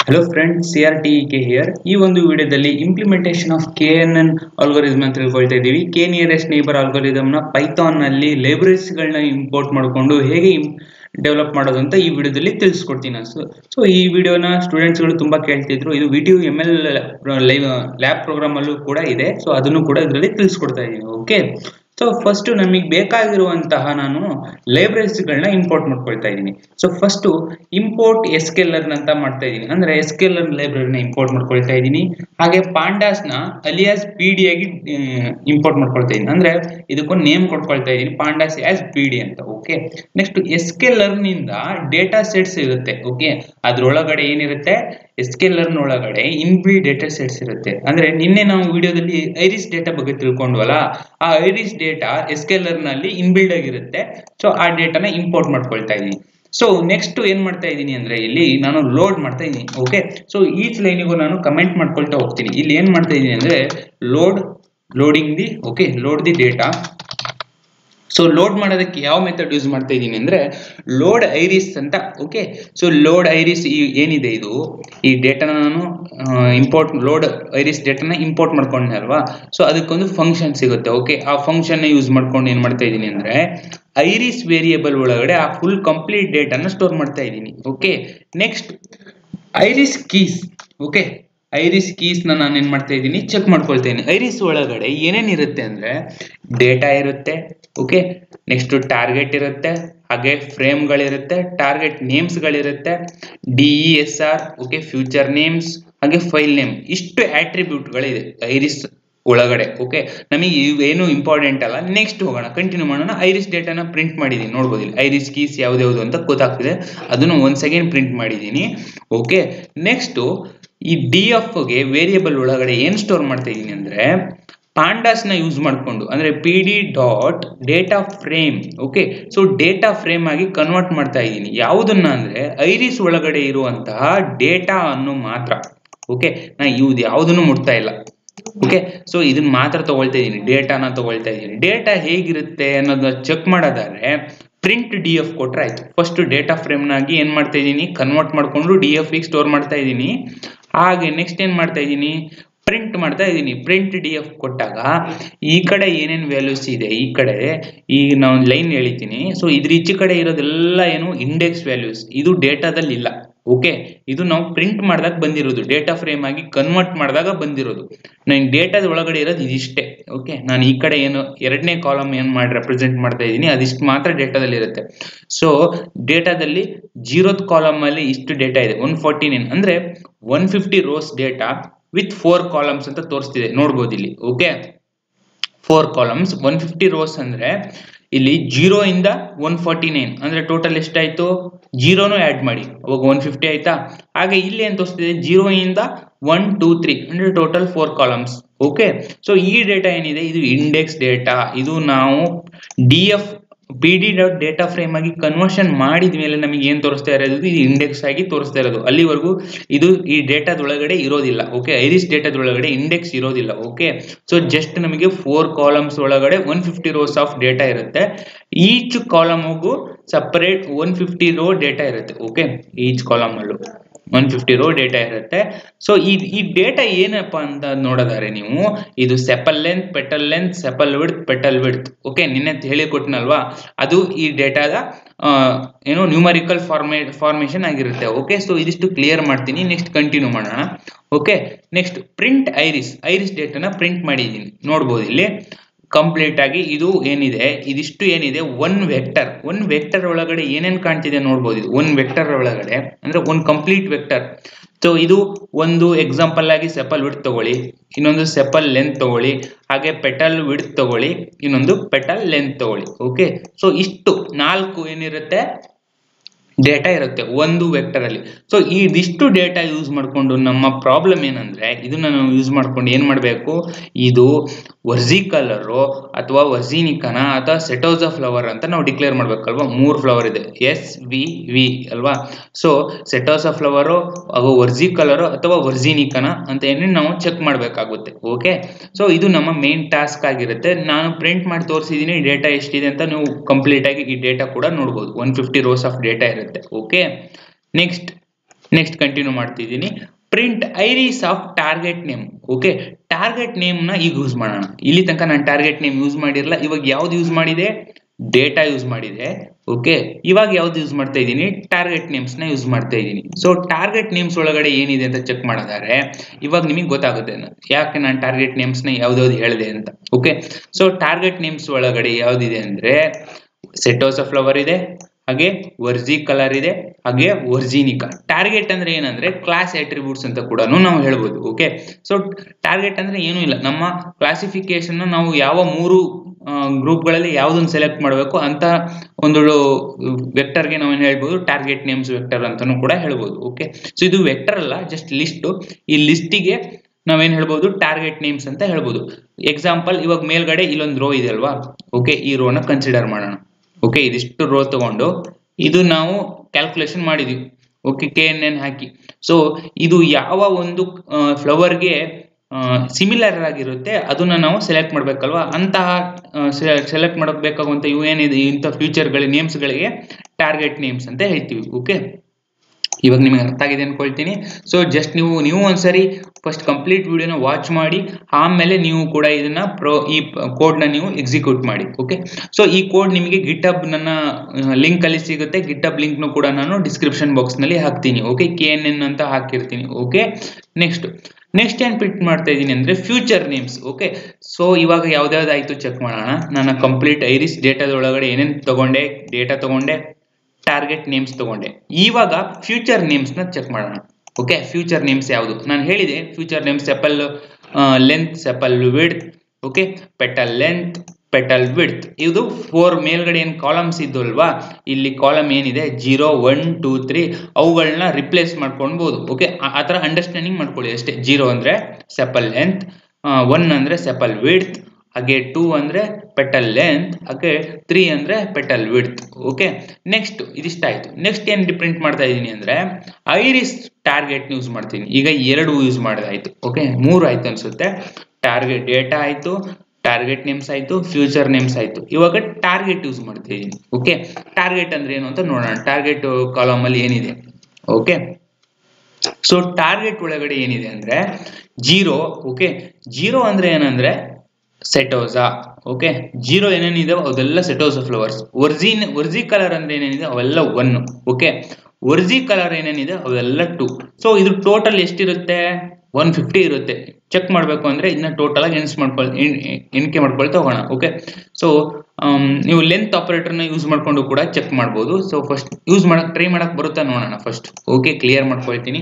hello friends C R T K here ಈ ಒಂದು ವಿಡಿಯೋದಲ್ಲಿ implementation of K N N algorithm ಅಂತ ತಿಳ್ಕೊಳ್ತಾ ಇದ್ದೀವಿ ಕೆ ನಿಯರೆಸ್ಟ್ ನೇಬರ್ ಆಲ್ಗೋರಿಸಮ್ನ ಪೈಥಾನ್ನಲ್ಲಿ ಲೈಬ್ರರೀಸ್ಗಳನ್ನ ಇಂಪೋರ್ಟ್ ಮಾಡಿಕೊಂಡು ಹೇಗೆ ಡೆವಲಪ್ ಮಾಡೋದು ಅಂತ ಈ ವಿಡಿಯೋದಲ್ಲಿ ತಿಳಿಸ್ಕೊಡ್ತೀನಿ ಸೊ ಸೊ ಈ ವಿಡಿಯೋನ ಸ್ಟೂಡೆಂಟ್ಸ್ಗಳು ತುಂಬಾ ಕೇಳ್ತಿದ್ರು ಇದು V T U M L live lab ಪ್ರೋಗ್ರಾಮಲ್ಲೂ ಕೂಡ ಇದೆ ಸೊ ಅದನ್ನು ಕೂಡ ಇದರಲ್ಲಿ ತಿಳಿಸ್ಕೊಡ್ತಾ ಇದ್ದೀನಿ ಓಕೆ ಸೊ ಫಸ್ಟ್ ನಮಗೆ ಬೇಕಾಗಿರುವಂತಹ ನಾನು ಲೈಬ್ರರೀಸ್ಗಳನ್ನ ಇಂಪೋರ್ಟ್ ಮಾಡ್ಕೊಳ್ತಾ ಇದ್ದೀನಿ ಸೊ ಫಸ್ಟ್ ಇಂಪೋರ್ಟ್ ಎಸ್ ಅಂತ ಮಾಡ್ತಾ ಇದ್ದೀನಿ ಅಂದ್ರೆ ಎಸ್ ಕೆಲ್ಲರ್ ಲೈಬ್ರರಿನ ಇಂಪೋರ್ಟ್ ಮಾಡ್ಕೊಳ್ತಾ ಇದ್ದೀನಿ ಹಾಗೆ ಪಾಂಡಾಸ್ನ ಅಲಿಯಾಸ್ ಪಿ ಡಿ ಆಗಿ ಇಂಪೋರ್ಟ್ ಮಾಡ್ಕೊಳ್ತಾ ಇದ್ದೀನಿ ಅಂದ್ರೆ ಇದಕ್ಕೊಂದು ನೇಮ್ ಕೊಟ್ಕೊಳ್ತಾ ಇದ್ದೀನಿ ಪಾಂಡಾಸ್ ಆಸ್ ಪಿ ಡಿ ಅಂತ ಓಕೆ ನೆಕ್ಸ್ಟ್ ಎಸ್ ನಿಂದ ಡೇಟಾ ಸೆಟ್ಸ್ ಇರುತ್ತೆ ಓಕೆ ಅದ್ರೊಳಗಡೆ ಏನಿರುತ್ತೆ ಎಸ್ ಒಳಗಡೆ ಇನ್ಬಿಲ್ಡ್ ಡೇಟಾ ಸೆಟ್ಸ್ ಇರುತ್ತೆ ಅಂದ್ರೆ ನಿನ್ನೆ ನಾವು ವಿಡಿಯೋದಲ್ಲಿ ಐರಿಸ್ ಡೇಟಾ ಬಗ್ಗೆ ತಿಳ್ಕೊಂಡ್ವಲ್ಲ ಆ ಐರಿಸ್ ಡೇಟಾ ಎಸ್ ನಲ್ಲಿ ಇನ್ಬಿಲ್ಡ್ ಆಗಿರುತ್ತೆ ಸೊ ಆ ಡೇಟಾನ ಇಂಪೋರ್ಟ್ ಮಾಡ್ಕೊಳ್ತಾ ಇದ್ದೀನಿ ಸೊ ನೆಕ್ಸ್ಟ್ ಏನ್ ಮಾಡ್ತಾ ಇದ್ದೀನಿ ಅಂದ್ರೆ ಇಲ್ಲಿ ನಾನು ಲೋಡ್ ಮಾಡ್ತಾ ಇದ್ದೀನಿ ಓಕೆ ಸೊ ಈಚ್ ಲೈನಿಗೂ ನಾನು ಕಮೆಂಟ್ ಮಾಡ್ಕೊಳ್ತಾ ಹೋಗ್ತೀನಿ ಇಲ್ಲಿ ಏನ್ ಮಾಡ್ತಾ ಇದ್ದೀನಿ ಅಂದ್ರೆ load loading the okay load the data so load ಮಾಡೋದಕ್ಕೆ ಯಾವ ಮೆಥಡ್ ಯೂಸ್ ಮಾಡ್ತಾ ಇದ್ದೀನಿ ಅಂದ್ರೆ ಲೋಡ್ ಐರಿಸ್ ಅಂತ ಓಕೆ ಸೊ ಲೋಡ್ ಐರಿಸ್ ಈ ಏನಿದೆ ಇದು ಈ ಡೇಟಾನ ನಾನು ಇಂಪೋರ್ಟ್ ಲೋಡ್ ಐರಿಸ್ ಡೇಟಾನ ಇಂಪೋರ್ಟ್ ಮಾಡ್ಕೊಂಡೆ ಅಲ್ವಾ ಸೊ ಅದಕ್ಕೊಂದು ಫಂಕ್ಷನ್ ಸಿಗುತ್ತೆ ಓಕೆ ಆ ಫಂಕ್ಷನ್ ಯೂಸ್ ಮಾಡ್ಕೊಂಡು ಏನ್ ಮಾಡ್ತಾ ಇದ್ದೀನಿ ಅಂದ್ರೆ ಐರಿಸ್ ವೇರಿಯೇಬಲ್ ಒಳಗಡೆ ಆ ಫುಲ್ ಕಂಪ್ಲೀಟ್ ಡೇಟಾನ ಸ್ಟೋರ್ ಮಾಡ್ತಾ ಇದ್ದೀನಿ okay next iris keys okay iris ಕೀಸ್ನ ನಾನು ಏನು ಮಾಡ್ತಾ ಇದ್ದೀನಿ ಚೆಕ್ ಮಾಡ್ಕೊಳ್ತಾ ಇದ್ದೀನಿ ಐರಿಸ್ ಒಳಗಡೆ ಏನೇನು ಇರುತ್ತೆ ಅಂದರೆ ಡೇಟಾ ಇರುತ್ತೆ ಓಕೆ ನೆಕ್ಸ್ಟ್ ಟಾರ್ಗೆಟ್ ಇರುತ್ತೆ ಹಾಗೆ ಫ್ರೇಮ್ಗಳಿರುತ್ತೆ ಟಾರ್ಗೆಟ್ ನೇಮ್ಸ್ಗಳಿರುತ್ತೆ D E S R okay feature names ಹಾಗೆ ಫೈಲ್ ನೇಮ್ ಇಷ್ಟು ಆಟ್ರಿಬ್ಯೂಟ್ಗಳಿದೆ ಐರಿಸ್ ಒಳಗಡೆ ಓಕೆ ನಮಗೆ ಇವೇನು ಇಂಪಾರ್ಟೆಂಟ್ ಅಲ್ಲ ನೆಕ್ಸ್ಟ್ ಹೋಗೋಣ ಕಂಟಿನ್ಯೂ ಮಾಡೋಣ ಐರಿಸ್ ಡೇಟಾನ ಪ್ರಿಂಟ್ ಮಾಡಿದ್ದೀನಿ ನೋಡ್ಬೋದು ಇಲ್ಲಿ ಐರಿಸ್ ಕೀಸ್ ಯಾವ್ದು ಅಂತ ಗೊತ್ತಾಗ್ತಿದೆ ಅದನ್ನು ಒಂದು ಸೆಕೆಂಡ್ ಪ್ರಿಂಟ್ ಮಾಡಿದ್ದೀನಿ ಓಕೆ ನೆಕ್ಸ್ಟು ಈ ಡಿ ಎಫ್ಗೆ ವೇರಿಯೇಬಲ್ ಒಳಗಡೆ ಏನು ಸ್ಟೋರ್ ಮಾಡ್ತಾ ಇದ್ದೀನಿ ಅಂದರೆ ಪಾಂಡಾಸ್ನ ಯೂಸ್ ಮಾಡಿಕೊಂಡು ಅಂದರೆ P D dot data frame okay so data frame ಆಗಿ ಕನ್ವರ್ಟ್ ಮಾಡ್ತಾ ಇದ್ದೀನಿ ಯಾವುದನ್ನ ಅಂದರೆ ಐರಿಸ್ ಒಳಗಡೆ ಇರುವಂತಹ ಡೇಟಾ ಅನ್ನು ಮಾತ್ರ ಓಕೆ ನಾ ಇವ್ದು ಯಾವುದನ್ನು ಮುಟ್ತಾ ಇಲ್ಲ ಓಕೆ ಸೊ ಇದನ್ನ ಮಾತ್ರ ತಗೊಳ್ತಾ ಇದ್ದೀನಿ ಡೇಟಾನ ತಗೊಳ್ತಾ ಇದ್ದೀನಿ ಡೇಟಾ ಹೇಗಿರುತ್ತೆ ಅನ್ನೋದನ್ನ ಚೆಕ್ ಮಾಡೋದಾದ್ರೆ ಪ್ರಿಂಟ್ ಡಿ ಎಫ್ ಕೊಟ್ರೆ ಆಯ್ತು ಫಸ್ಟ್ ಡೇಟಾ ಫ್ರೇಮ್ನಾಗಿ ಏನು ಮಾಡ್ತಾ ಇದ್ದೀನಿ ಕನ್ವರ್ಟ್ ಮಾಡಿಕೊಂಡು ಡಿ ಎಫ್ ಸ್ಟೋರ್ ಮಾಡ್ತಾ ಇದ್ದೀನಿ ಹಾಗೆ ನೆಕ್ಸ್ಟ್ ಏನು ಮಾಡ್ತಾ ಇದ್ದೀನಿ ಪ್ರಿಂಟ್ ಮಾಡ್ತಾ ಇದ್ದೀನಿ ಪ್ರಿಂಟ್ ಡಿ ಎಫ್ ಕೊಟ್ಟಾಗ ಈ ಕಡೆ ಏನೇನು ವ್ಯಾಲ್ಯೂಸ್ ಇದೆ ಈ ಕಡೆ ಈಗ ನಾನು ಲೈನ್ ಹೇಳಿದ್ದೀನಿ ಸೊ ಇದ್ರ ಈಚೆ ಕಡೆ ಇರೋದೆಲ್ಲ ಏನು ಇಂಡೆಕ್ಸ್ ವ್ಯಾಲ್ಯೂಸ್ ಇದು ಡೇಟಾದಲ್ಲಿ ಇಲ್ಲ ಓಕೆ ಇದು ನಾವು ಪ್ರಿಂಟ್ ಮಾಡಿದಾಗ ಬಂದಿರೋದು ಡೇಟಾ ಫ್ರೇಮ್ ಆಗಿ ಕನ್ವರ್ಟ್ ಮಾಡಿದಾಗ ಬಂದಿರೋದು ನಂಗೆ ಡೇಟಾದ ಒಳಗಡೆ ಇರೋದು ಇದಿಷ್ಟೇ ಓಕೆ ನಾನು ಈ ಕಡೆ ಏನು ಎರಡನೇ ಕಾಲಮ್ ಏನು ಮಾಡಿ ರೆಪ್ರೆಸೆಂಟ್ ಮಾಡ್ತಾ ಇದ್ದೀನಿ ಅದಿಷ್ಟು ಮಾತ್ರ ಡೇಟಾದಲ್ಲಿ ಇರುತ್ತೆ ಸೊ ಡೇಟಾದಲ್ಲಿ ಜೀರೋತ್ ಕಾಲಮ್ ಅಲ್ಲಿ ಇಷ್ಟು ಡೇಟಾ ಇದೆ ಒನ್ ಫಾರ್ಟಿ ನೈನ್ ಅಂದ್ರೆ one fifty rows data with four columns ಅಂತ ತೋರಿಸ್ತಿದೆ ನೋಡ್ಬೋದು ಇಲ್ಲಿ okay four columns one fifty rows ಅಂದ್ರೆ ಇಲ್ಲಿ ಜೀರೋ ಇಂದ ಒನ್ ಫಾರ್ಟಿ ನೈನ್ ಅಂದ್ರೆ ಟೋಟಲ್ ಎಷ್ಟಾಯ್ತು ಜೀರೋನು ಆ್ಯಡ್ ಮಾಡಿ ಅವಾಗ ಒನ್ ಫಿಫ್ಟಿ ಆಯ್ತಾ ಹಾಗೆ ಇಲ್ಲಿ ಏನು ತೋರಿಸ್ತಿದೆ ಜೀರೋ ಇಂದ ಒನ್ ಟೂ ತ್ರೀ ಅಂದ್ರೆ total four columns okay so ಈ ಡೇಟಾ ಏನಿದೆ ಇದು ಇಂಡೆಕ್ಸ್ ಡೇಟಾ ಇದು ನಾವು D F P D dot data frame ಆಗಿ ಕನ್ವರ್ಷನ್ ಮಾಡಿದ ಮೇಲೆ ನಮಗೆ ಏನು ತೋರಿಸ್ತಾ ಇರೋದು ಇದು ಇಂಡೆಕ್ಸ್ ಆಗಿ ತೋರಿಸ್ತಾ ಇರೋದು ಅಲ್ಲಿವರೆಗೂ ಇದು ಈ ಡೇಟಾದೊಳಗಡೆ ಇರೋದಿಲ್ಲ ಓಕೆ ಐರಿಸ್ ಡೇಟಾದೊಳಗಡೆ ಇಂಡೆಕ್ಸ್ ಇರೋದಿಲ್ಲ ಓಕೆ ಸೊ ಜಸ್ಟ್ ನಮಗೆ ಫೋರ್ ಕಾಲಮ್ಸ್ ಒಳಗಡೆ one fifty rows of data ಇರುತ್ತೆ ಈಚ್ ಕಾಲಮ್ಗೂ separate one fifty row data ಇರುತ್ತೆ ಓಕೆ ಈಚ್ ಕಾಲಮಲ್ಲೂ ಒನ್ ಫಿಫ್ಟಿ ರೋ ಡೇಟಾ ಇರುತ್ತೆ ಸೊ ಈ ಈ ಡೇಟಾ ಏನಪ್ಪ ಅಂತ ನೋಡೋದಾರೆ ನೀವು ಇದು sepal length petal length sepal width petal width okay ನಿನ್ನೆ ಹೇಳಿಕೊಟ್ನಲ್ವಾ ಅದು ಈ ಡೇಟಾದ ಏನು ನ್ಯೂಮರಿಕಲ್ ಫಾರ್ಮೇ ಫಾರ್ಮೇಷನ್ ಆಗಿರುತ್ತೆ ಓಕೆ ಸೊ ಇದಿಷ್ಟು ಕ್ಲಿಯರ್ ಮಾಡ್ತೀನಿ ನೆಕ್ಸ್ಟ್ ಕಂಟಿನ್ಯೂ ಮಾಡೋಣ okay next print iris iris ಡೇಟಾನ ಪ್ರಿಂಟ್ ಮಾಡಿದ್ದೀನಿ ನೋಡ್ಬೋದು ಇಲ್ಲಿ ಕಂಪ್ಲೀಟ್ ಆಗಿ ಇದು ಏನಿದೆ ಇದಿಷ್ಟು ಏನಿದೆ ಒನ್ ವೆಕ್ಟರ್ ಒನ್ ವೆಕ್ಟರ್ ಒಳಗಡೆ ಏನೇನು ಕಾಣ್ತಿದೆ ನೋಡ್ಬೋದು ಇದು ಒನ್ ವೆಕ್ಟರ್ ಒಳಗಡೆ ಅಂದ್ರೆ ಒಂದು ಕಂಪ್ಲೀಟ್ ವೆಕ್ಟರ್ ಸೊ ಇದು ಒಂದು ಎಕ್ಸಾಂಪಲ್ ಆಗಿ ಸೆಪಲ್ ವಿಡ್ ತಗೊಳ್ಳಿ ಇನ್ನೊಂದು ಸೆಪಲ್ ಲೆಂತ್ ತಗೊಳ್ಳಿ ಹಾಗೆ ಪೆಟಲ್ ವಿಡ್ ತಗೊಳ್ಳಿ ಇನ್ನೊಂದು ಪೆಟಲ್ ಲೆಂತ್ ತಗೊಳ್ಳಿ ಓಕೆ ಸೊ ಇಷ್ಟು ನಾಲ್ಕು ಏನಿರುತ್ತೆ ಡೇಟಾ ಇರುತ್ತೆ ಒಂದು ವೆಕ್ಟರ್ ಅಲ್ಲಿ ಸೊ ಇದಿಷ್ಟು ಡೇಟಾ ಯೂಸ್ ಮಾಡಿಕೊಂಡು ನಮ್ಮ ಪ್ರಾಬ್ಲಮ್ ಏನಂದ್ರೆ ಇದನ್ನ ನಾವು ಯೂಸ್ ಮಾಡ್ಕೊಂಡು ಏನ್ ಮಾಡಬೇಕು ಇದು ವರ್ಜಿ ಕಲರು ಅಥವಾ ವರ್ಜಿನಿಕನ ಅಥವಾ ಸೆಟೋಸಾ ಫ್ಲವರ್ ಅಂತ ನಾವು ಡಿಕ್ಲೇರ್ ಮಾಡ್ಬೇಕಲ್ವಾ ಮೂರು ಫ್ಲವರ್ ಇದೆ ಎಸ್ ವಿ ವಿ ಅಲ್ವಾ ಸೊ ಸೆಟೋಸಾ ಫ್ಲವರು ಹಾಗೂ ವರ್ಜಿ ಕಲರು ಅಥವಾ ವರ್ಜಿನಿಕನ ಅಂತ ಏನೇ ನಾವು ಚೆಕ್ ಮಾಡಬೇಕಾಗುತ್ತೆ ಓಕೆ ಸೊ ಇದು ನಮ್ಮ ಮೇನ್ ಟಾಸ್ಕ್ ಆಗಿರುತ್ತೆ ನಾನು ಪ್ರಿಂಟ್ ಮಾಡಿ ತೋರಿಸಿದ್ದೀನಿ ಡೇಟಾ ಎಷ್ಟಿದೆ ಅಂತ ನೀವು ಕಂಪ್ಲೀಟ್ ಆಗಿ ಈ ಡೇಟಾ ಕೂಡ ನೋಡ್ಬೋದು one fifty rows of data ಇರುತ್ತೆ ಓಕೆ ನೆಕ್ಸ್ಟ್ ನೆಕ್ಸ್ಟ್ ಕಂಟಿನ್ಯೂ ಮಾಡ್ತಿದ್ದೀನಿ print iris of target name okay target ನೇಮ್ನ ಈಗ ಯೂಸ್ ಮಾಡೋಣ ಇಲ್ಲಿ ತನಕ ನಾನು ಟಾರ್ಗೆಟ್ ನೇಮ್ ಯೂಸ್ ಮಾಡಿರಲ್ಲ ಇವಾಗ ಯಾವ್ದು ಯೂಸ್ ಮಾಡಿದೆ ಡೇಟಾ ಯೂಸ್ ಮಾಡಿದೆ ಓಕೆ ಇವಾಗ ಯಾವ್ದು ಯೂಸ್ ಮಾಡ್ತಾ ಇದ್ದೀನಿ ಟಾರ್ಗೆಟ್ ನೇಮ್ಸ್ನ ಯೂಸ್ ಮಾಡ್ತಾ ಇದ್ದೀನಿ ಸೊ ಟಾರ್ಗೆಟ್ ನೇಮ್ಸ್ ಒಳಗಡೆ ಏನಿದೆ ಅಂತ ಚೆಕ್ ಮಾಡೋದಾದ್ರೆ ಇವಾಗ ನಿಮಗೆ ಗೊತ್ತಾಗುತ್ತೆ ಯಾಕೆ ನಾನು ಟಾರ್ಗೆಟ್ ನೇಮ್ಸ್ನ ಯಾವ್ದಾವ್ದು ಹೇಳಿದೆ ಅಂತ ಓಕೆ ಸೊ ಟಾರ್ಗೆಟ್ ನೇಮ್ಸ್ ಒಳಗಡೆ ಯಾವ್ದಿದೆ ಅಂದ್ರೆ ಸೆಟೋಸ ಫ್ಲವರ್ ಇದೆ ಹಾಗೆ ವರ್ಜಿ ಕಲರ್ ಇದೆ ಹಾಗೆ ವರ್ಜಿನಿಕಾ ಟಾರ್ಗೆಟ್ ಅಂದ್ರೆ ಏನಂದ್ರೆ ಕ್ಲಾಸ್ ಅಟ್ರಿಬ್ಯೂಟ್ಸ್ ಅಂತ ಕೂಡ ನಾವು ಹೇಳ್ಬೋದು ಓಕೆ ಸೊ ಟಾರ್ಗೆಟ್ ಅಂದ್ರೆ ಏನೂ ಇಲ್ಲ ನಮ್ಮ ಕ್ಲಾಸಿಫಿಕೇಶನ್ ನಾವು ಯಾವ ಮೂರು ಗ್ರೂಪ್ಗಳಲ್ಲಿ ಯಾವುದನ್ನು ಸೆಲೆಕ್ಟ್ ಮಾಡಬೇಕು ಅಂತ ಒಂದು ವೆಕ್ಟರ್ಗೆ ನಾವೇನು ಹೇಳ್ಬೋದು ಟಾರ್ಗೆಟ್ ನೇಮ್ಸ್ ವೆಕ್ಟರ್ ಅಂತಾನೂ ಕೂಡ ಹೇಳ್ಬೋದು ಓಕೆ ಸೊ ಇದು ವೆಕ್ಟರ್ ಅಲ್ಲ ಜಸ್ಟ್ ಲಿಸ್ಟು ಈ ಲಿಸ್ಟಿಗೆ ನಾವೇನು ಹೇಳ್ಬೋದು ಟಾರ್ಗೆಟ್ ನೇಮ್ಸ್ ಅಂತ ಹೇಳ್ಬೋದು ಎಕ್ಸಾಂಪಲ್ ಇವಾಗ ಮೇಲ್ಗಡೆ ಇಲ್ಲೊಂದು ರೋ ಇದೆ ಅಲ್ವಾ ಓಕೆ ಈ ರೋನ ಕನ್ಸಿಡರ್ ಮಾಡೋಣ ಓಕೆ ಇದಿಷ್ಟು ರೋ ತಗೊಂಡು ಇದು ನಾವು ಕ್ಯಾಲ್ಕುಲೇಷನ್ ಮಾಡಿದ್ವಿ ಓಕೆ ಕೆ ಎನ್ ಎನ್ ಹಾಕಿ ಸೊ ಇದು ಯಾವ ಒಂದು ಫ್ಲವರ್ಗೆ ಸಿಮಿಲರ್ ಆಗಿರುತ್ತೆ ಅದನ್ನ ನಾವು ಸೆಲೆಕ್ಟ್ ಮಾಡ್ಬೇಕಲ್ವಾ ಅಂತಹ ಸೆಲೆಕ್ಟ್ ಮಾಡಕ್ ಬೇಕಾಗುವಂತ ಇವು ಏನಿದೆ ಇಂಥ ಫ್ಯೂಚರ್ಗಳ ನೇಮ್ಸ್ಗಳಿಗೆ ಟಾರ್ಗೆಟ್ ನೇಮ್ಸ್ ಅಂತ ಹೇಳ್ತೀವಿ ಓಕೆ ಇವಾಗ ನಿಮಗೆ ಅರ್ಥ ಆಗಿದೆ ಅನ್ಕೊಳ್ತೀನಿ ಸೊ ಜಸ್ಟ್ ನೀವು ನೀವು ಒಂದ್ಸರಿ ಫಸ್ಟ್ ಕಂಪ್ಲೀಟ್ ವಿಡಿಯೋನ ವಾಚ್ ಮಾಡಿ ಆಮೇಲೆ ನೀವು ಕೂಡ ಇದನ್ನ ಪ್ರೋ ಈ ಕೋಡ್ನ ನೀವು ಎಕ್ಸಿಕ್ಯೂಟ್ ಮಾಡಿ ಓಕೆ ಸೊ ಈ ಕೋಡ್ ನಿಮಗೆ ಗಿಟ್ ಹಬ್ ನನ್ನ ಲಿಂಕ್ ಅಲ್ಲಿ ಸಿಗುತ್ತೆ ಗಿಟ್ ಹಬ್ ಲಿಂಕ್ನು ಕೂಡ ನಾನು ಡಿಸ್ಕ್ರಿಪ್ಷನ್ ಬಾಕ್ಸ್ ನಲ್ಲಿ ಹಾಕ್ತೀನಿ ಓಕೆ ಕೆ ಎನ್ ಎನ್ ಅಂತ ಹಾಕಿರ್ತೀನಿ ಓಕೆ ನೆಕ್ಸ್ಟ್ ನೆಕ್ಸ್ಟ್ ಏನ್ ಪ್ರಿಂಟ್ ಮಾಡ್ತಾ ಇದ್ದೀನಿ ಅಂದ್ರೆ ಫ್ಯೂಚರ್ ನೇಮ್ಸ್ ಓಕೆ ಸೊ ಇವಾಗ ಯಾವ್ದಾವ್ದಾಯ್ತು ಚೆಕ್ ಮಾಡೋಣ ನನ್ನ ಕಂಪ್ಲೀಟ್ ಐರಿಸ್ ಡೇಟಾದ ಒಳಗಡೆ ಏನೇನು ತಗೊಂಡೆ ಡೇಟಾ ತಗೊಂಡೆ ಟಾರ್ಗೆಟ್ ನೇಮ್ಸ್ ತಗೊಂಡೆ ಇವಾಗ ಫ್ಯೂಚರ್ ನೇಮ್ಸ್ನ ಚೆಕ್ ಮಾಡೋಣ ಓಕೆ ಫ್ಯೂಚರ್ ನೇಮ್ಸ್ ಯಾವುದು ನಾನು ಹೇಳಿದೆ feature names sepal length sepal width okay petal length petal width ಇದು ಫೋರ್ ಮೇಲ್ಗಡೆ ಏನು ಕಾಲಮ್ಸ್ ಇದ್ದು ಅಲ್ವಾ ಇಲ್ಲಿ ಕಾಲಮ್ ಏನಿದೆ ಜೀರೋ ಒನ್ ಟೂ ತ್ರೀ ಅವುಗಳನ್ನ ರಿಪ್ಲೇಸ್ ಮಾಡ್ಕೊಳ್ಬೋದು ಓಕೆ ಆ ಥರ ಅಂಡರ್ಸ್ಟ್ಯಾಂಡಿಂಗ್ ಮಾಡ್ಕೊಳ್ಳಿ ಅಷ್ಟೇ ಜೀರೋ ಅಂದರೆ ಸೆಪಲ್ ಲೆಂತ್ ಒನ್ ಅಂದರೆ ಸೆಪಲ್ ವಿಡ್ತ್ ಹಾಗೆ ಟೂ ಅಂದರೆ ಪೆಟಲ್ ಲೆಂತ್ ಹಾಗೆ ತ್ರೀ ಅಂದರೆ ಪೆಟಲ್ ವಿಡ್ತ್ ಓಕೆ ನೆಕ್ಸ್ಟ್ ಇದಿಷ್ಟ ಆಯಿತು ನೆಕ್ಸ್ಟ್ ಏನು ಪ್ರಿಂಟ್ ಮಾಡ್ತಾ ಇದ್ದೀನಿ ಅಂದರೆ ಐರಿಸ್ ಟಾರ್ಗೆಟ್ ಯೂಸ್ ಮಾಡ್ತೀನಿ ಈಗ ಎರಡು ಯೂಸ್ ಮಾಡೋದಾಯ್ತು ಓಕೆ ಮೂರು ಆಯ್ತು ಅನ್ಸುತ್ತೆ ಟಾರ್ಗೆಟ್ ಡೇಟಾ ಆಯಿತು ಟಾರ್ಗೆಟ್ ನೇಮ್ಸ್ ಆಯಿತು ಫ್ಯೂಚರ್ ನೇಮ್ಸ್ ಆಯಿತು ಇವಾಗ ಟಾರ್ಗೆಟ್ ಯೂಸ್ ಮಾಡ್ತಾ ಇದ್ದೀನಿ ಓಕೆ ಟಾರ್ಗೆಟ್ ಅಂದ್ರೆ ಏನು ಅಂತ ನೋಡೋಣ ಟಾರ್ಗೆಟ್ ಕಾಲಮಲ್ಲಿ ಏನಿದೆ ಓಕೆ ಸೊ ಟಾರ್ಗೆಟ್ ಒಳಗಡೆ ಏನಿದೆ ಅಂದ್ರೆ ಜೀರೋ ಓಕೆ ಜೀರೋ ಅಂದ್ರೆ ಏನಂದ್ರೆ ಸೆಟೋಸಾ ಓಕೆ ಜೀರೋ ಏನೇನಿದೆ ಅದೆಲ್ಲ setosa flowers virgin versicolor ಅಂದ್ರೆ ಏನೇನಿದೆ ಅವೆಲ್ಲ ಒನ್ ಓಕೆ ವರ್ಜಿ ಕಲರ್ ಏನೇನಿದೆ ಅವೆಲ್ಲ ಟು ಸೊ ಇದು ಟೋಟಲ್ ಎಷ್ಟಿರುತ್ತೆ ಒನ್ ಫಿಫ್ಟಿ ಇರುತ್ತೆ ಚೆಕ್ ಮಾಡಬೇಕು ಅಂದ್ರೆ ಇದನ್ನ ಟೋಟಲ್ ಆಗಿ ಎನ್ಸ್ ಮಾಡ್ಕೊಳ್ ಎಣಿಕೆ ಮಾಡ್ಕೊಳ್ತಾ ಹೋಗೋಣ ಓಕೆ ಸೊ ನೀವು ಲೆಂತ್ ಆಪರೇಟರ್ನ ಯೂಸ್ ಮಾಡ್ಕೊಂಡು ಕೂಡ ಚೆಕ್ ಮಾಡ್ಬೋದು ಸೊ ಫಸ್ಟ್ ಯೂಸ್ ಮಾಡಕ್ ಟ್ರೈ ಮಾಡಕ್ ಬರುತ್ತಾ ನೋಡೋಣ ಫಸ್ಟ್ ಓಕೆ ಕ್ಲಿಯರ್ ಮಾಡ್ಕೊಳ್ತೀನಿ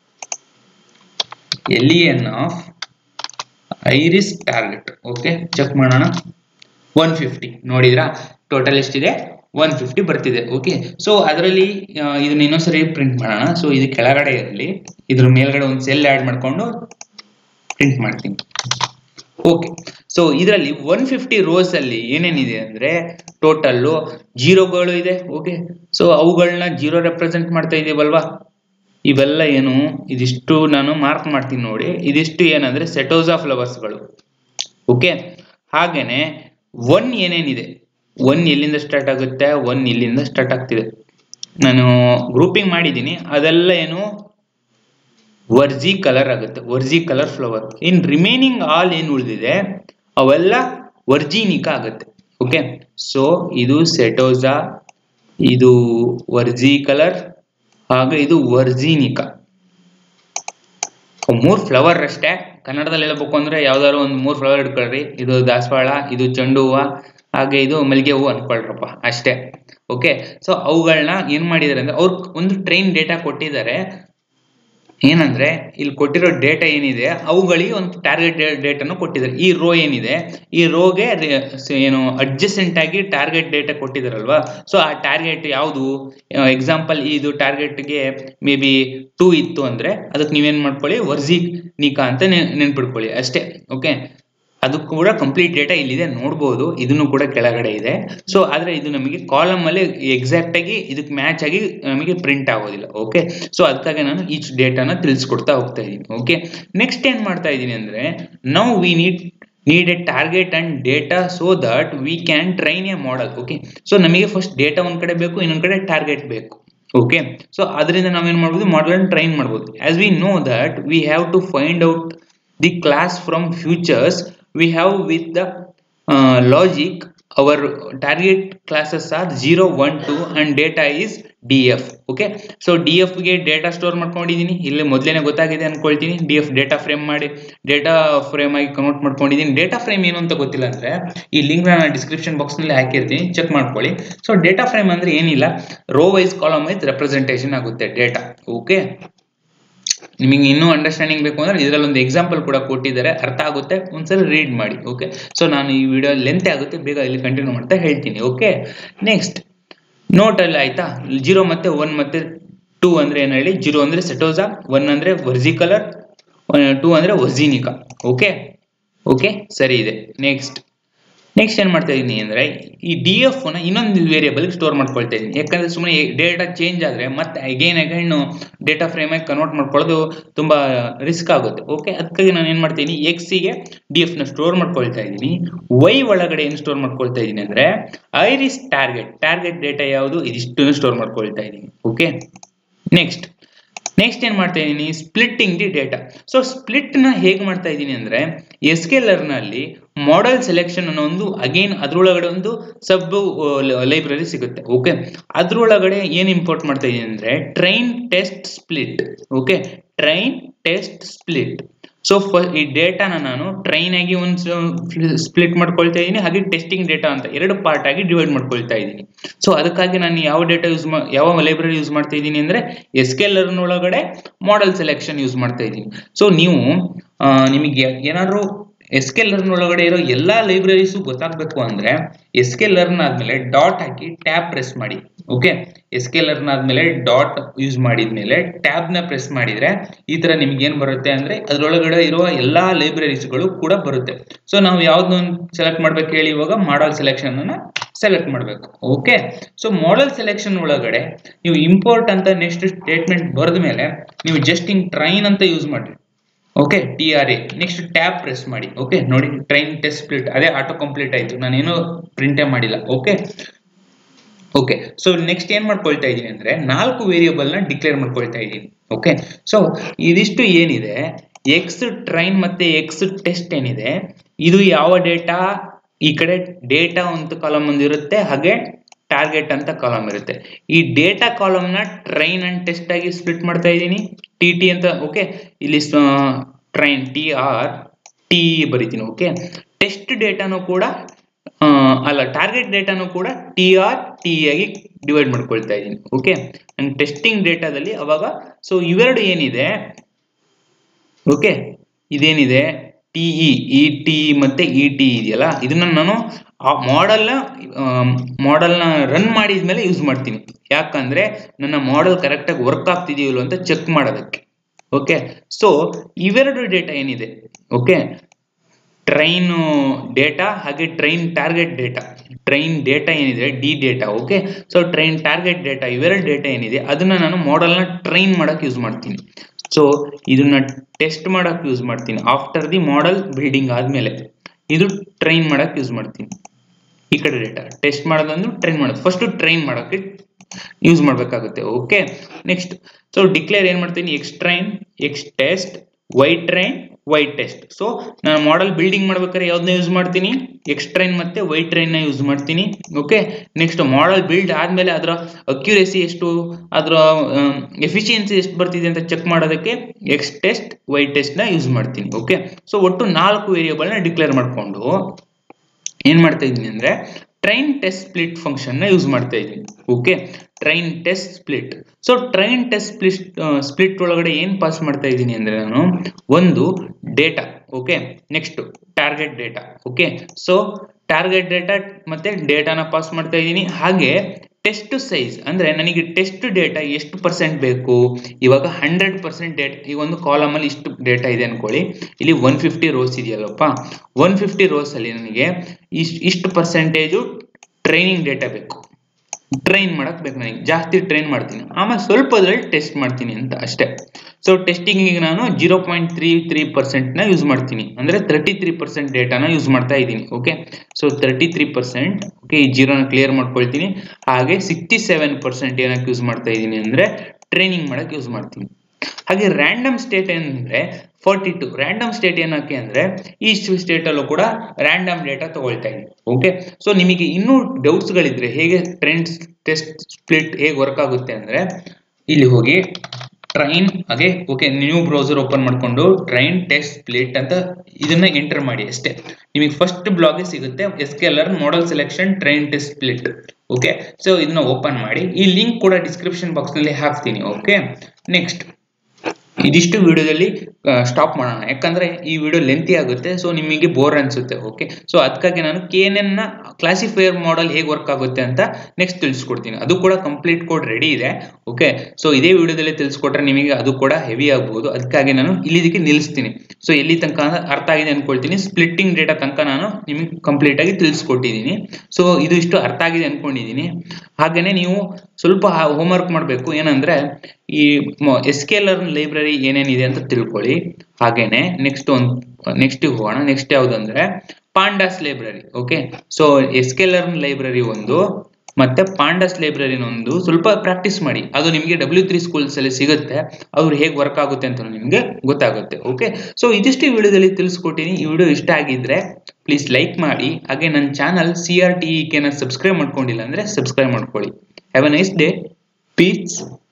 L N of iris target okay check ಮಾಡೋಣ ಒನ್ ಫಿಫ್ಟಿ ನೋಡಿದ್ರಾ ಟೋಟಲ್ ಎಷ್ಟಿದೆ ಒನ್ ಫಿಫ್ಟಿ ಬರ್ತಿದೆ ಓಕೆ ಸೊ ಅದರಲ್ಲಿ ಇದನ್ನ ಇನ್ನೊಂದ್ಸರಿ ಪ್ರಿಂಟ್ ಮಾಡೋಣ ಸೊ ಇದು ಕೆಳಗಡೆ ಇರಲಿ ಇದ್ರ ಮೇಲ್ಗಡೆ ಒಂದು ಸೆಲ್ ಆ್ಯಡ್ ಮಾಡ್ಕೊಂಡು ಪ್ರಿಂಟ್ ಮಾಡ್ತೀನಿ ಓಕೆ ಸೊ ಇದರಲ್ಲಿ ಒನ್ ಫಿಫ್ಟಿ ರೋಸ್ ಅಲ್ಲಿ ಏನೇನಿದೆ ಅಂದ್ರೆ ಟೋಟಲ್ಲು ಜೀರೋಗಳು ಇದೆ ಓಕೆ ಸೊ ಅವುಗಳನ್ನ ಜೀರೋ ರೆಪ್ರೆಸೆಂಟ್ ಮಾಡ್ತಾ ಇದೀವಲ್ವಾ ಇವೆಲ್ಲ ಏನು ಇದಿಷ್ಟು ನಾನು ಮಾರ್ಕ್ ಮಾಡ್ತೀನಿ ನೋಡಿ ಇದಿಷ್ಟು ಏನಂದ್ರೆ ಸೆಟೋಸಾ ಫ್ಲವರ್ಸ್ಗಳು ಓಕೆ ಹಾಗೇನೆ ಒನ್ ಏನೇನಿದೆ ಒನ್ ಎಲ್ಲಿಂದ ಸ್ಟಾರ್ಟ್ ಆಗುತ್ತೆ ಒನ್ ಇಲ್ಲಿಂದ ಸ್ಟಾರ್ಟ್ ಆಗ್ತಿದೆ ನಾನು ಗ್ರೂಪಿಂಗ್ ಮಾಡಿದ್ದೀನಿ ಅದೆಲ್ಲ ಏನು ವರ್ಜಿ ಕಲರ್ ಆಗುತ್ತೆ versicolor flower in remaining all ಏನು ಉಳಿದಿದೆ ಅವೆಲ್ಲ ವರ್ಜಿನಿಕಾ ಆಗುತ್ತೆ ಓಕೆ ಸೊ ಇದು ಸೆಟೋಸಾ ಇದು ವರ್ಜಿ ಕಲರ್ ಹಾಗೆ ಇದು ವರ್ಜಿನಿಕಾ ಮೂರ್ ಫ್ಲವರ್ ಅಷ್ಟೇ ಕನ್ನಡದಲ್ಲಿ ಹೇಳ್ಬೇಕು ಅಂದ್ರೆ ಯಾವ್ದಾದ್ರು ಒಂದು ಮೂರ್ ಫ್ಲವರ್ ಇಟ್ಕೊಳ್ರಿ ಇದು ದಾಸವಾಳ ಇದು ಚೆಂಡು ಹೂವ ಹಾಗೆ ಇದು ಮಲ್ಲಿಗೆ ಹೂವು ಅನ್ಕೊಳ್ರಪ್ಪ ಅಷ್ಟೇ ಓಕೆ ಸೊ ಅವುಗಳನ್ನ ಏನ್ ಮಾಡಿದಾರೆ ಅಂದ್ರೆ ಅವ್ರು ಒಂದು ಟ್ರೈನ್ ಡೇಟಾ ಕೊಟ್ಟಿದ್ದಾರೆ ಏನಂದ್ರೆ ಇಲ್ಲಿ ಕೊಟ್ಟಿರೋ ಡೇಟಾ ಏನಿದೆ ಅವುಗಳಿಗೆ ಒಂದು ಟಾರ್ಗೆಟ್ ಡೇಟಾನು ಕೊಟ್ಟಿದ್ದಾರೆ ಈ ರೋ ಏನಿದೆ ಈ ರೋಗೆ ಏನು ಅಡ್ಜಸೆಂಟ್ ಆಗಿ ಟಾರ್ಗೆಟ್ ಡೇಟಾ ಕೊಟ್ಟಿದ್ದಾರಲ್ವಾ ಸೊ ಆ ಟಾರ್ಗೆಟ್ ಯಾವುದು ಎಕ್ಸಾಂಪಲ್ ಇದು ಟಾರ್ಗೆಟ್ಗೆ ಮೇ ಬಿ ಟೂ ಇತ್ತು ಅಂದ್ರೆ ಅದಕ್ಕೆ ನೀವೇನ್ ಮಾಡ್ಕೊಳ್ಳಿ ವರ್ಜಿ ನಿಕಾ ಅಂತ ನೆನ್ಪಿಡ್ಕೊಳ್ಳಿ ಅಷ್ಟೇ ಓಕೆ ಅದು ಕೂಡ ಕಂಪ್ಲೀಟ್ ಡೇಟಾ ಇಲ್ಲಿದೆ ನೋಡ್ಬೋದು ಇದನ್ನು ಕೂಡ ಕೆಳಗಡೆ ಇದೆ ಸೊ ಆದ್ರೆ ಇದು ನಮಗೆ ಕಾಲಮ್ ಅಲ್ಲಿ ಎಕ್ಸಾಕ್ಟ್ ಆಗಿ ಇದಕ್ಕೆ ಮ್ಯಾಚ್ ಆಗಿ ನಮಗೆ ಪ್ರಿಂಟ್ ಆಗೋದಿಲ್ಲ ಓಕೆ ಸೊ ಅದಕ್ಕಾಗಿ ನಾನು ಈಚ್ ಡೇಟಾನ ತಿಳಿಸ್ಕೊಡ್ತಾ ಹೋಗ್ತಾ ಇದ್ದೀನಿ ಓಕೆ ನೆಕ್ಸ್ಟ್ ಏನ್ ಮಾಡ್ತಾ ಇದ್ದೀನಿ ಅಂದ್ರೆ now we need need a target and data so that we can train a model okay so ನಮಗೆ ಫಸ್ಟ್ ಡೇಟಾ ಒಂದ್ ಕಡೆ ಬೇಕು ಇನ್ನೊಂದ್ ಕಡೆ ಟಾರ್ಗೆಟ್ ಬೇಕು ಓಕೆ ಸೊ ಅದರಿಂದ ನಾವೇನು ಮಾಡ್ಬೋದು ಮಾಡೆಲ್ ಟ್ರೈನ್ ಮಾಡ್ಬೋದು as we know that we have to find out the class from features we have with the logic our target classes are zero one two and data is D F okay so D ಎಫ್ಗೆ data store ಮಾಡ್ಕೊಂಡಿದ್ದೀನಿ ಇಲ್ಲಿ ಮೊದಲೇ ಗೊತ್ತಾಗಿದೆ ಅನ್ಕೊಳ್ತೀನಿ D F data frame ಮಾಡಿ data frame ಆಗಿ convert ಮಾಡ್ಕೊಂಡಿದ್ದೀನಿ data frame ಏನು ಅಂತ ಗೊತ್ತಿಲ್ಲ ಅಂದರೆ ಈ ಲಿಂಕ್ ನಾನು ಡಿಸ್ಕ್ರಿಪ್ಷನ್ ಬಾಕ್ಸ್ನಲ್ಲಿ ಹಾಕಿರ್ತೀನಿ ಚೆಕ್ ಮಾಡ್ಕೊಳ್ಳಿ ಸೊ ಡೇಟಾ ಫ್ರೇಮ್ ಅಂದರೆ ಏನಿಲ್ಲ row wise column wise representation ಆಗುತ್ತೆ ಡೇಟಾ ಓಕೆ ನಿಮಗೆ ಇನ್ನೂ ಅಂಡರ್ಸ್ಟ್ಯಾಂಡಿಂಗ್ ಬೇಕು ಅಂದ್ರೆ ಇದರಲ್ಲಿ ಒಂದು ಎಕ್ಸಾಂಪಲ್ ಕೂಡ ಕೊಟ್ಟಿದ್ದಾರೆ ಅರ್ಥ ಆಗುತ್ತೆ ಒಂದ್ಸಲ ರೀಡ್ ಮಾಡಿ ಓಕೆ ಸೊ ನಾನು ಈ ವಿಡಿಯೋ ಲೆಂತ್ ಆಗುತ್ತೆ ಬೇಗ ಇಲ್ಲಿ ಕಂಟಿನ್ಯೂ ಮಾಡ್ತಾ ಹೇಳ್ತೀನಿ ಓಕೆ ನೆಕ್ಸ್ಟ್ ನೋಟಲ್ಲಿ ಆಯ್ತಾ ಜೀರೋ ಮತ್ತೆ ಒನ್ ಮತ್ತೆ ಟೂ ಅಂದ್ರೆ ಏನು ಹೇಳಿ ಜೀರೋ ಅಂದ್ರೆ ಸೆಟೋಸಾ ಒನ್ ಅಂದ್ರೆ ವರ್ಜಿಕಲರ್ ಟೂ ಅಂದ್ರೆ ವರ್ಜಿನಿಕಾ ಓಕೆ ಓಕೆ ಸರಿ ಇದೆ ನೆಕ್ಸ್ಟ್ ನೆಕ್ಸ್ಟ್ ಏನು ಮಾಡ್ತಾ ಇದ್ದೀನಿ ಅಂದರೆ ಈ ಡಿ ಎಫ್ ನ ಇನ್ನೊಂದು ವೇರಿಯಬಲ್ ಸ್ಟೋರ್ ಮಾಡ್ಕೊಳ್ತಾ ಇದ್ದೀನಿ ಯಾಕಂದ್ರೆ ಸುಮ್ಮನೆ ಡೇಟಾ ಚೇಂಜ್ ಆದರೆ ಮತ್ತೆ ಅಗೇನ್ ಅಗೇನ್ ಡೇಟಾ ಫ್ರೇಮ್ ಆಗಿ ಕನ್ವರ್ಟ್ ಮಾಡ್ಕೊಳ್ಳೋದು ತುಂಬ ರಿಸ್ಕ್ ಆಗುತ್ತೆ ಓಕೆ ಅದಕ್ಕಾಗಿ ನಾನು ಏನು ಮಾಡ್ತೀನಿ ಎಕ್ಸಿಗೆ ಡಿ ಎಫ್ನ ಸ್ಟೋರ್ ಮಾಡ್ಕೊಳ್ತಾ ಇದ್ದೀನಿ ವೈ ಒಳಗಡೆ ಏನು ಸ್ಟೋರ್ ಮಾಡ್ಕೊಳ್ತಾ ಇದ್ದೀನಿ ಅಂದರೆ ಐರಿಸ್ ಟಾರ್ಗೆಟ್ ಟಾರ್ಗೆಟ್ ಡೇಟಾ ಯಾವುದು ಇದಿಷ್ಟು ಸ್ಟೋರ್ ಮಾಡ್ಕೊಳ್ತಾ ಇದ್ದೀನಿ ಓಕೆ ನೆಕ್ಸ್ಟ್ ನೆಕ್ಸ್ಟ್ ಏನು ಮಾಡ್ತಾ ಇದ್ದೀನಿ ಸ್ಪ್ಲಿಟ್ಟಿಂಗ್ ದಿ ಡೇಟಾ ಸೊ ಸ್ಪ್ಲಿಟ್ನ ಹೇಗೆ ಮಾಡ್ತಾ ಇದ್ದೀನಿ ಅಂದರೆ ಎಸ್ ಕೆ ಲರ್ನಲ್ಲಿ ಮಾಡೆಲ್ ಸೆಲೆಕ್ಷನ್ ಅನ್ನೋ ಒಂದು ಅಗೇನ್ ಅದರೊಳಗಡೆ ಒಂದು ಸಬ್ ಲೈಬ್ರರಿ ಸಿಗುತ್ತೆ ಓಕೆ ಅದರೊಳಗಡೆ ಏನು ಇಂಪೋರ್ಟ್ ಮಾಡ್ತಾ ಇದ್ದೀನಿ ಅಂದರೆ train test split okay train test split so ಫ ಈ ಡೇಟಾನ ನಾನು ಟ್ರೈನ್ ಆಗಿ ಒಂದು ಸ್ಪ್ಲಿಟ್ ಮಾಡ್ಕೊಳ್ತಾ ಇದ್ದೀನಿ ಹಾಗೆ ಟೆಸ್ಟಿಂಗ್ ಡೇಟಾ ಅಂತ ಎರಡು ಪಾರ್ಟ್ ಆಗಿ ಡಿವೈಡ್ ಮಾಡ್ಕೊಳ್ತಾ ಇದ್ದೀನಿ ಸೊ ಅದಕ್ಕಾಗಿ ನಾನು ಯಾವ ಡೇಟಾ ಯೂಸ್ ಮಾ ಯಾವ ಲೈಬ್ರರಿ ಯೂಸ್ ಮಾಡ್ತಾ ಇದ್ದೀನಿ ಅಂದರೆ ಎಸ್ ಕೆ ಒಳಗಡೆ ಮಾಡೆಲ್ ಸೆಲೆಕ್ಷನ್ ಯೂಸ್ ಮಾಡ್ತಾ ಇದ್ದೀನಿ ಸೊ ನೀವು ನಿಮಗೆ ಏನಾದರೂ ಎಸ್ ಕೆ ಲರ್ನ್ ಒಳಗಡೆ ಇರೋ ಎಲ್ಲ ಲೈಬ್ರರೀಸು ಗೊತ್ತಾಗಬೇಕು ಅಂದರೆ ಎಸ್ ಕೆ ಲರ್ನ್ ಆದಮೇಲೆ ಡಾಟ್ ಹಾಕಿ ಟ್ಯಾಬ್ ಪ್ರೆಸ್ ಮಾಡಿ ಓಕೆ ಎಸ್ ಕೆ ಲರ್ನ್ ಆದಮೇಲೆ ಡಾಟ್ ಯೂಸ್ ಮಾಡಿದ್ಮೇಲೆ ಟ್ಯಾಬ್ನ ಪ್ರೆಸ್ ಮಾಡಿದರೆ ಈ ಥರ ನಿಮ್ಗೆ ಏನು ಬರುತ್ತೆ ಅಂದರೆ ಅದರೊಳಗಡೆ ಇರುವ ಎಲ್ಲ ಲೈಬ್ರರೀಸ್ಗಳು ಕೂಡ ಬರುತ್ತೆ ಸೊ ನಾವು ಯಾವ್ದೊಂದು ಸೆಲೆಕ್ಟ್ ಮಾಡ್ಬೇಕು ಹೇಳಿ ಇವಾಗ ಮಾಡಲ್ ಸೆಲೆಕ್ಷನ್ ಅನ್ನ ಸೆಲೆಕ್ಟ್ ಮಾಡಬೇಕು ಓಕೆ ಸೊ ಮಾಡೆಲ್ ಸೆಲೆಕ್ಷನ್ ಒಳಗಡೆ ನೀವು ಇಂಪೋರ್ಟ್ ಅಂತ ನೆಕ್ಸ್ಟ್ ಸ್ಟೇಟ್ಮೆಂಟ್ ಬರೆದ ಮೇಲೆ ನೀವು ಜಸ್ಟ್ ಹಿಂಗ್ ಟ್ರೈನ್ ಅಂತ ಯೂಸ್ ಮಾಡಿ okay T R A next tab press ಮಾಡಿ ಓಕೆ ನೋಡಿ ಟ್ರೈನ್ ಟೆಸ್ಟ್ ಸ್ಪ್ಲಿಟ್ ಅದೇ ಆಟೋ ಕಂಪ್ಲೀಟ್ ಆಯ್ತು ನಾನೇನು ಪ್ರಿಂಟೇ ಮಾಡಿಲ್ಲ ಓಕೆ ಓಕೆ ಸೊ ನೆಕ್ಸ್ಟ್ ಏನ್ ಮಾಡ್ಕೊಳ್ತಾ ಇದ್ದೀನಿ ಅಂದ್ರೆ ನಾಲ್ಕು ವೇರಿಯಬಲ್ ನ ಡಿಕ್ಲೇರ್ ಮಾಡ್ಕೊಳ್ತಾ ಇದ್ದೀನಿ ಓಕೆ ಸೊ ಇದಿಷ್ಟು ಏನಿದೆ ಎಕ್ಸ್ ಟ್ರೈನ್ ಮತ್ತೆ ಎಕ್ಸ್ ಟೆಸ್ಟ್ ಏನಿದೆ ಇದು ಯಾವ ಡೇಟಾ ಈ ಕಡೆ ಡೇಟಾ ಅಂತ ಕಾಲಮ್ ಒಂದು ಇರುತ್ತೆ ಹಾಗೆ ಟಾರ್ಗೆಟ್ ಅಂತ ಕಾಲಮ್ ಇರುತ್ತೆ ಈ ಡೇಟಾ ಕಾಲಮ್ ನ ಟ್ರೈನ್ ಅಂಡ್ ಟೆಸ್ಟ್ ಆಗಿ ಸ್ಪ್ಲಿಟ್ ಮಾಡ್ತಾ ಇದ್ದೀನಿ ಟಿ ಟಿ ಅಂತ ಓಕೆ ಇಲ್ಲಿ ಟ್ರೈನ್ ಟಿ ಆರ್ ಟಿ ಬರಿತೀನಿ ಓಕೆ ಟೆಸ್ಟ್ ಡೇಟಾನು ಕೂಡ ಅಲ್ಲ ಟಾರ್ಗೆಟ್ ಡೇಟಾನು ಕೂಡ ಟಿ ಆರ್ ಟಿ ಆಗಿ ಡಿವೈಡ್ ಮಾಡ್ಕೊಳ್ತಾ ಇದ್ದೀನಿ ಓಕೆ ಅಂಡ್ ಟೆಸ್ಟಿಂಗ್ ಡೇಟಾದಲ್ಲಿ ಅವಾಗ ಸೊ ಇವೆರಡು ಏನಿದೆ ಓಕೆ ಇದೇನಿದೆ ಟಿ ಇ ಇ ಟಿ ಮತ್ತೆ ಇ ಟಿ ಇದೆಯಲ್ಲ ಇದನ್ನ ನಾನು ಆ ಮಾಡೆಲ್ನ ಮಾಡೆಲ್ನ ರನ್ ಮಾಡಿದ್ಮೇಲೆ ಯೂಸ್ ಮಾಡ್ತೀನಿ ಯಾಕಂದ್ರೆ ನನ್ನ ಮಾಡೆಲ್ ಕರೆಕ್ಟಾಗಿ ವರ್ಕ್ ಆಗ್ತಿದೆಯಲ್ಲ ಅಂತ ಚೆಕ್ ಮಾಡೋದಕ್ಕೆ ಓಕೆ ಸೊ ಇವೆರಡು ಡೇಟಾ ಏನಿದೆ ಓಕೆ ಟ್ರೈನ್ ಡೇಟಾ ಹಾಗೆ train target data train data ಏನಿದೆ the data okay so train target data ಇವೆರಡು ಡೇಟಾ ಏನಿದೆ ಅದನ್ನ ನಾನು ಮಾಡೆಲ್ನ ಟ್ರೈನ್ ಮಾಡಕ್ಕೆ ಯೂಸ್ ಮಾಡ್ತೀನಿ ಸೊ ಇದನ್ನ ಟೆಸ್ಟ್ ಮಾಡಕ್ಕೆ ಯೂಸ್ ಮಾಡ್ತೀನಿ ಆಫ್ಟರ್ ದಿ ಮಾಡೆಲ್ ಬಿಲ್ಡಿಂಗ್ ಆದ್ಮೇಲೆ ಇದು ಟ್ರೈನ್ ಮಾಡಕ್ಕೆ ಯೂಸ್ ಮಾಡ್ತೀನಿ ಈ ಕಡೆ ಡೇಟಾ ಟೆಸ್ಟ್ ಮಾಡೋದಂದ್ರೆ ಟ್ರೈನ್ ಮಾಡೋದು ಫಸ್ಟ್ ಟ್ರೈನ್ ಮಾಡೋಕ್ಕೆ ಯೂಸ್ ಮಾಡಬೇಕಾಗುತ್ತೆ ಓಕೆ ನೆಕ್ಸ್ಟ್ ಸೊ ಡಿಕ್ಲೇರ್ ಏನು ಮಾಡ್ತೀನಿ X train X test Y train Y test so ನಾನು ಮಾಡೆಲ್ ಬಿಲ್ಡಿಂಗ್ ಮಾಡ್ಬೇಕಾದ್ರೆ ಯಾವ್ದನ್ನ ಯೂಸ್ ಮಾಡ್ತೀನಿ ಎಕ್ಸ್ ಟ್ರೈನ್ ಮತ್ತೆ ವೈ ಟ್ರೈನ್ನ ಯೂಸ್ ಮಾಡ್ತೀನಿ ಓಕೆ ನೆಕ್ಸ್ಟ್ ಮಾಡೆಲ್ ಬಿಲ್ಡ್ ಆದಮೇಲೆ ಅದರ ಅಕ್ಯುರೇಸಿ ಎಷ್ಟು ಅದರ ಎಫಿಷಿಯನ್ಸಿ ಎಷ್ಟು ಬರ್ತಿದೆ ಅಂತ ಚೆಕ್ ಮಾಡೋದಕ್ಕೆ ಎಕ್ಸ್ ಟೆಸ್ಟ್ ವೈ ಟೆಸ್ಟ್ನ ಯೂಸ್ ಮಾಡ್ತೀನಿ ಓಕೆ ಸೊ ಒಟ್ಟು ನಾಲ್ಕು ವೇರಿಯಬಲ್ನ ಡಿಕ್ಲೇರ್ ಮಾಡಿಕೊಂಡು ಏನು ಮಾಡ್ತಾ ಇದ್ದೀನಿ ಅಂದರೆ ಟ್ರೈನ್ ಟೆಸ್ಟ್ ಸ್ಪ್ಲಿಟ್ ಫಂಕ್ಷನ್ನ ಯೂಸ್ ಮಾಡ್ತಾ ಇದ್ದೀನಿ okay train test split so train test split split ಒಳಗಡೆ ಏನು ಪಾಸ್ ಮಾಡ್ತಾ ಇದ್ದೀನಿ ಅಂದರೆ ನಾನು ಒಂದು data okay next target data okay so target data ಮತ್ತೆ ಡೇಟಾನ ಪಾಸ್ ಮಾಡ್ತಾ ಇದ್ದೀನಿ ಹಾಗೆ ಟೆಸ್ಟ್ ಸೈಜ್ ಅಂದರೆ ನನಗೆ ಟೆಸ್ಟ್ ಡೇಟಾ ಎಷ್ಟು ಪರ್ಸೆಂಟ್ ಬೇಕು ಇವಾಗ ಹಂಡ್ರೆಡ್ ಪರ್ಸೆಂಟ್ ಡೇಟಾ ಈ ಒಂದು ಕಾಲಮಲ್ಲಿ ಇಷ್ಟು ಡೇಟಾ ಇದೆ ಅನ್ಕೊಳ್ಳಿ ಇಲ್ಲಿ ಒನ್ ಫಿಫ್ಟಿ ರೋಸ್ ಇದೆಯಲ್ಲಪ್ಪ ಒನ್ ಫಿಫ್ಟಿ ರೋಸಲ್ಲಿ ನನಗೆ ಇಷ್ಟು ಇಷ್ಟು ಪರ್ಸೆಂಟೇಜು ಟ್ರೈನಿಂಗ್ ಡೇಟಾ ಬೇಕು ಟ್ರೈನ್ ಮಾಡಕ್ ಬೇಕು ನನಗೆ ಜಾಸ್ತಿ ಟ್ರೈನ್ ಮಾಡ್ತೀನಿ ಆಮೇಲೆ ಸ್ವಲ್ಪದ್ರಲ್ಲಿ ಟೆಸ್ಟ್ ಮಾಡ್ತೀನಿ ಅಂತ ಅಷ್ಟೇ ಸೊ ಟೆಸ್ಟಿಂಗಿಗೆ ನಾನು ಜೀರೋ ಪಾಯಿಂಟ್ ತ್ರೀ ತ್ರೀ ಪರ್ಸೆಂಟ್ನ ಯೂಸ್ ಮಾಡ್ತೀನಿ ಅಂದರೆ ತರ್ಟಿ ತ್ರೀ ಪರ್ಸೆಂಟ್ ಡೇಟಾನ ಯೂಸ್ ಮಾಡ್ತಾ ಇದ್ದೀನಿ okay so thirty three percent okay ಈ ಜೀರೋನ ಕ್ಲಿಯರ್ ಮಾಡ್ಕೊಳ್ತೀನಿ ಹಾಗೆ ಸಿಕ್ಸ್ಟಿ ಸೆವೆನ್ ಪರ್ಸೆಂಟ್ ಏನಕ್ಕೆ ಯೂಸ್ ಮಾಡ್ತಾ ಇದ್ದೀನಿ ಅಂದರೆ ಟ್ರೈನಿಂಗ್ ಮಾಡಕ್ಕೆ ಯೂಸ್ ಮಾಡ್ತೀನಿ ಹಾಗೆ ರ್ಯಾಂಡಮ್ ಸ್ಟೇಟ್ ಏನಂದ್ರೆ ಫೋರ್ಟಿ ಟು ರ್ಯಾಂಡಮ್ ಸ್ಟೇಟ್ ಏನಕ್ಕೆ ಅಂದ್ರೆ ಈ ಸ್ಟೇಟ್ ಅಲ್ಲೂ ಕೂಡ ರ್ಯಾಂಡಮ್ ಡೇಟಾ ತಗೊಳ್ತಾ ಇದ್ದೀನಿ ಓಕೆ ಸೊ ನಿಮಗೆ ಇನ್ನೂ ಡೌಟ್ಸ್ ಗಳಿದ್ರೆ ಹೇಗೆ ಟ್ರೆಂಡ್ಸ್ ಟೆಸ್ಟ್ ಸ್ಪ್ಲಿಟ್ ಹೇಗೆ ವರ್ಕ್ ಆಗುತ್ತೆ ಅಂದ್ರೆ ಇಲ್ಲಿ ಹೋಗಿ ಟ್ರೈನ್ ಹಾಗೆ ಓಕೆ ನ್ಯೂ ಬ್ರೌಸರ್ ಓಪನ್ ಮಾಡ್ಕೊಂಡು ಟ್ರೈನ್ ಟೆಸ್ಟ್ ಸ್ಪ್ಲಿಟ್ ಅಂತ ಇದನ್ನ ಎಂಟರ್ ಮಾಡಿ ಅಷ್ಟೇ ನಿಮಗೆ ಫಸ್ಟ್ ಬ್ಲಾಗೆ ಸಿಗುತ್ತೆ S K L R model selection train test split okay so ಇದನ್ನ ಓಪನ್ ಮಾಡಿ ಈ ಲಿಂಕ್ ಕೂಡ ಡಿಸ್ಕ್ರಿಪ್ಷನ್ ಬಾಕ್ಸ್ ನಲ್ಲಿ ಹಾಕ್ತೀನಿ ಓಕೆ ನೆಕ್ಸ್ಟ್ ಇದಿಷ್ಟು ವಿಡಿಯೋದಲ್ಲಿ ಸ್ಟಾಪ್ ಮಾಡೋಣ ಯಾಕಂದ್ರೆ ಈ ವಿಡಿಯೋ ಲೆಂತಿ ಆಗುತ್ತೆ ಸೊ ನಿಮಗೆ ಬೋರ್ ಅನ್ಸುತ್ತೆ ಓಕೆ ಸೊ ಅದಕ್ಕಾಗಿ ನಾನು ಕೆ ಎನ್ ಎನ್ ನ ಕ್ಲಾಸಿಫೈಯರ್ ಮಾಡೆಲ್ ಹೇಗೆ ವರ್ಕ್ ಆಗುತ್ತೆ ಅಂತ ನೆಕ್ಸ್ಟ್ ತಿಳಿಸ್ಕೊಡ್ತೀನಿ ಅದು ಕೂಡ ಕಂಪ್ಲೀಟ್ ಕೋಡ್ ರೆಡಿ ಇದೆ ಓಕೆ ಸೊ ಇದೇ ವಿಡಿಯೋದಲ್ಲಿ ತಿಳಿಸ್ಕೊಟ್ರೆ ನಿಮಗೆ ಅದು ಕೂಡ ಹೆವಿ ಆಗ್ಬೋದು ಅದಕ್ಕಾಗಿ ನಾನು ಇಲ್ಲಿದಕ್ಕೆ ನಿಲ್ಲಿಸ್ತೀನಿ ಸೊ ಎಲ್ಲಿ ತನಕ ಅರ್ಥ ಆಗಿದೆ ಅನ್ಕೊಳ್ತೀನಿ ಸ್ಪ್ಲಿಟ್ಟಿಂಗ್ ಡೇಟಾ ತನಕ ನಾನು ನಿಮಗೆ ಕಂಪ್ಲೀಟ್ ಆಗಿ ತಿಳಿಸ್ಕೊಟ್ಟಿದ್ದೀನಿ ಸೊ ಇದು ಇಷ್ಟು ಅರ್ಥ ಆಗಿದೆ ಅನ್ಕೊಂಡಿದ್ದೀನಿ ಹಾಗೇನೆ ನೀವು ಸ್ವಲ್ಪ ಹೋಮ್ವರ್ಕ್ ಮಾಡಬೇಕು ಏನಂದ್ರೆ ಈ S K L R library ಏನೇನಿದೆ ಅಂತ ತಿಳ್ಕೊಳ್ಳಿ ಹಾಗೇನೆ ನೆಕ್ಸ್ಟ್ ಒಂದು ನೆಕ್ಸ್ಟ್ ಹೋಗೋಣ ನೆಕ್ಸ್ಟ್ ಯಾವ್ದಂದ್ರೆ pandas library okay so S K L R library ಒಂದು ಮತ್ತೆ ಪಾಂಡಾಸ್ ಲೈಬ್ರರಿ ಒಂದು ಸ್ವಲ್ಪ ಪ್ರಾಕ್ಟೀಸ್ ಮಾಡಿ ಅದು ನಿಮಗೆ ಡಬ್ಲ್ಯೂ ತ್ರೀ ಸ್ಕೂಲ್ಸ್ ಅಲ್ಲಿ ಸಿಗುತ್ತೆ ಅವ್ರು ಹೇಗೆ ವರ್ಕ್ ಆಗುತ್ತೆ ಅಂತ ನಿಮಗೆ ಗೊತ್ತಾಗುತ್ತೆ ಓಕೆ ಸೊ ಇದಿಷ್ಟು ವಿಡಿಯೋದಲ್ಲಿ ತಿಳಿಸ್ಕೊಟ್ಟಿನಿ ಈ ವಿಡಿಯೋ ಇಷ್ಟ ಆಗಿದ್ರೆ ಪ್ಲೀಸ್ ಲೈಕ್ ಮಾಡಿ ಹಾಗೆ ನನ್ನ ಚಾನಲ್ ಸಿ ಆರ್ ಟಿ ನ ಸಬ್ಸ್ಕ್ರೈಬ್ ಮಾಡ್ಕೊಂಡಿಲ್ಲ ಅಂದ್ರೆ ಸಬ್ಸ್ಕ್ರೈಬ್ ಮಾಡ್ಕೊಳ್ಳಿ have a nice day piece